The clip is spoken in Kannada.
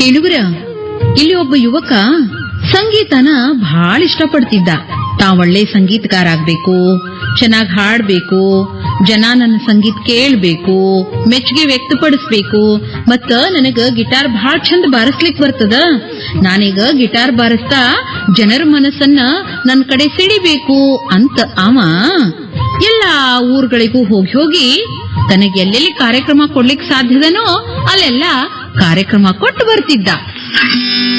ಕೇಳುಗರ ಇಲ್ಲಿ ಒಬ್ಬ ಯುವಕ ಸಂಗೀತನ ಬಹಳ ಇಷ್ಟಪಡ್ತಿದ್ದ ತಾ ಒಳ್ಳೆ ಸಂಗೀತಗಾರ ಆಗ್ಬೇಕು ಚೆನ್ನಾಗ್ ಹಾಡ್ಬೇಕು ಜನ ನನ್ನ ಸಂಗೀತ ಕೇಳ್ಬೇಕು ಮೆಚ್ಚುಗೆ ವ್ಯಕ್ತಪಡಿಸ್ಬೇಕು ಮತ್ತ ನನಗ ಗಿಟಾರ್ ಬಹಳ ಚಂದ ಬಾರಿಸ್ಲಿಕ್ ಬರ್ತದ ನಾನೀಗ ಗಿಟಾರ್ ಬಾರಿಸ್ತಾ ಜನರ ಮನಸ್ಸನ್ನ ನನ್ ಕಡೆ ಸಿಡಿಬೇಕು ಅಂತ ಅವ ಎಲ್ಲಾ ಊರುಗಳಿಗೂ ಹೋಗಿ ಹೋಗಿ ತನಗೆ ಎಲ್ಲೆಲ್ಲಿ ಕಾರ್ಯಕ್ರಮ ಕೊಡ್ಲಿಕ್ ಸಾಧ್ಯದನೋ ಅಲ್ಲೆಲ್ಲ ಕಾರ್ಯಕ್ರಮ ಕೊಟ್ಟು ಬರ್ತಿದ್ದ